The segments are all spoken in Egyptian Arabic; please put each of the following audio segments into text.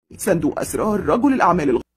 صندوق أسرار رجل الأعمال الغ...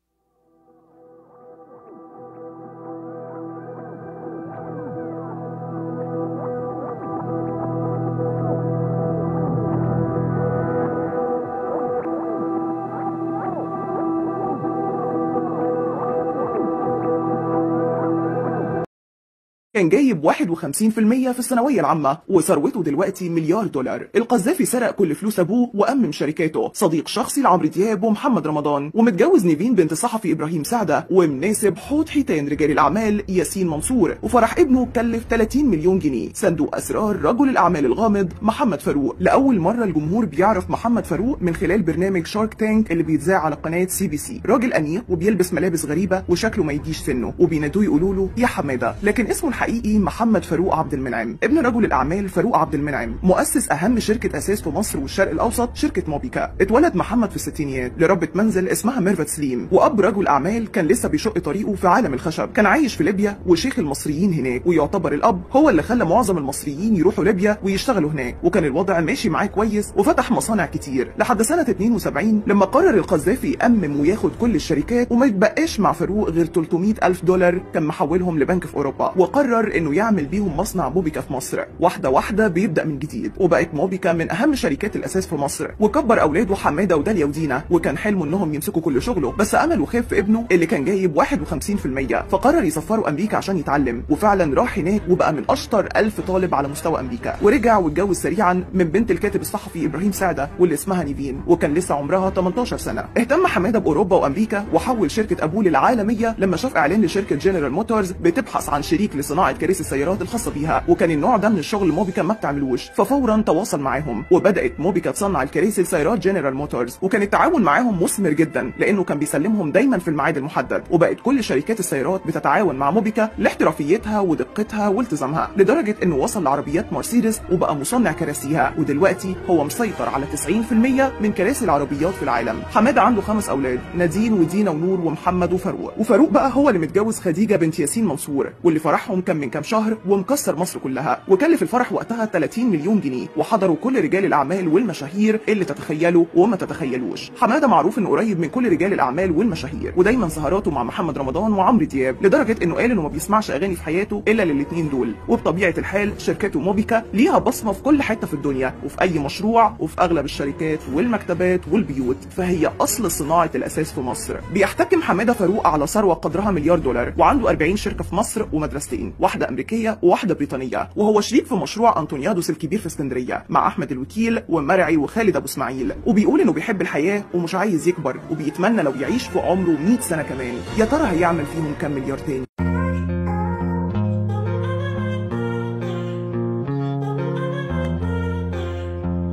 كان جايب 51% في الثانوية العامة وثروته دلوقتي مليار دولار القذافي سرق كل فلوس أبوه وأمم شركاته صديق شخصي لعمرو دياب ومحمد رمضان ومتجوز نيفين بنت صحفي إبراهيم سعدة ومناسب حوض حيتان رجال الأعمال ياسين منصور وفرح ابنه كلف 30 مليون جنيه صندوق أسرار رجل الأعمال الغامض محمد فاروق لأول مرة الجمهور بيعرف محمد فاروق من خلال برنامج شارك تانك اللي بيتذاع على قناة سي بي سي راجل أنيق وبيلبس ملابس غريبة وشكله ما يجيش سنه وبينادوه يقولوا له يا حمادة لكن اسمه الحقيقي محمد فاروق عبد المنعم ابن رجل الاعمال فاروق عبد المنعم مؤسس اهم شركه اساس في مصر والشرق الاوسط شركه موبيكا اتولد محمد في الستينيات لربة منزل اسمها ميرفت سليم واب رجل اعمال كان لسه بيشق طريقه في عالم الخشب كان عايش في ليبيا وشيخ المصريين هناك ويعتبر الاب هو اللي خلى معظم المصريين يروحوا ليبيا ويشتغلوا هناك وكان الوضع ماشي معاه كويس وفتح مصانع كتير لحد سنه 72 لما قرر القذافي يأمم وياخد كل الشركات وما يتبقاش مع فاروق غير 300 الف دولار كان محولهم لبنك في اوروبا وقرر انه يعمل بيهم مصنع موبيكا في مصر واحده واحده بيبدا من جديد وبقت موبيكا من اهم شركات الاساس في مصر وكبر اولاده حماده وداليا ودينا وكان حلمه انهم يمسكوا كل شغله بس امله خاف في ابنه اللي كان جايب 51% فقرر يسفره امريكا عشان يتعلم وفعلا راح هناك وبقى من اشطر ألف طالب على مستوى امريكا ورجع واتجوز سريعا من بنت الكاتب الصحفي ابراهيم سعده واللي اسمها نيفين وكان لسه عمرها 18 سنه اهتم حماده باوروبا وامريكا وحول شركه ابوه للعالميه لما شاف اعلان لشركه جنرال موتورز بتبحث عن شريك لصناعه كراسي السيارات الخاصه بيها وكان النوع ده من الشغل موبيكا ما بتعملوش ففورا تواصل معاهم وبدات موبيكا تصنع الكراسي لسيارات جنرال موتورز وكان التعاون معاهم مثمر جدا لانه كان بيسلمهم دايما في الميعاد المحدد وبقت كل شركات السيارات بتتعاون مع موبيكا لاحترافيتها ودقتها والتزامها لدرجه انه وصل لعربيات مرسيدس وبقى مصنع كراسيها ودلوقتي هو مسيطر على 90% من كراسي العربيات في العالم حماده عنده خمس اولاد نادين ودينا ونور ومحمد وفاروق وفاروق بقى هو اللي متجوز خديجه بنت ياسين منصور واللي فرحهم كان من كام شهر ومكسر مصر كلها وكلف الفرح وقتها 30 مليون جنيه وحضروا كل رجال الاعمال والمشاهير اللي تتخيلوا وما تتخيلوش حماده معروف انه قريب من كل رجال الاعمال والمشاهير ودايما سهراته مع محمد رمضان وعمرو دياب لدرجه انه قال انه ما بيسمعش اغاني في حياته الا للاثنين دول وبطبيعه الحال شركته موبيكا ليها بصمه في كل حته في الدنيا وفي اي مشروع وفي اغلب الشركات والمكتبات والبيوت فهي اصل صناعه الاساس في مصر بيحتكم حماده فاروق على ثروه قدرها مليار دولار وعنده 40 شركه في مصر ومدرستين واحده امريكيه وواحده بريطانيه وهو شريك في مشروع انطونيادوس الكبير في اسكندريه مع احمد الوكيل ومرعي وخالد ابو اسماعيل وبيقول انه بيحب الحياه ومش عايز يكبر وبيتمنى لو يعيش في عمره 100 سنه كمان يا ترى هيعمل فيهم كام مليار تاني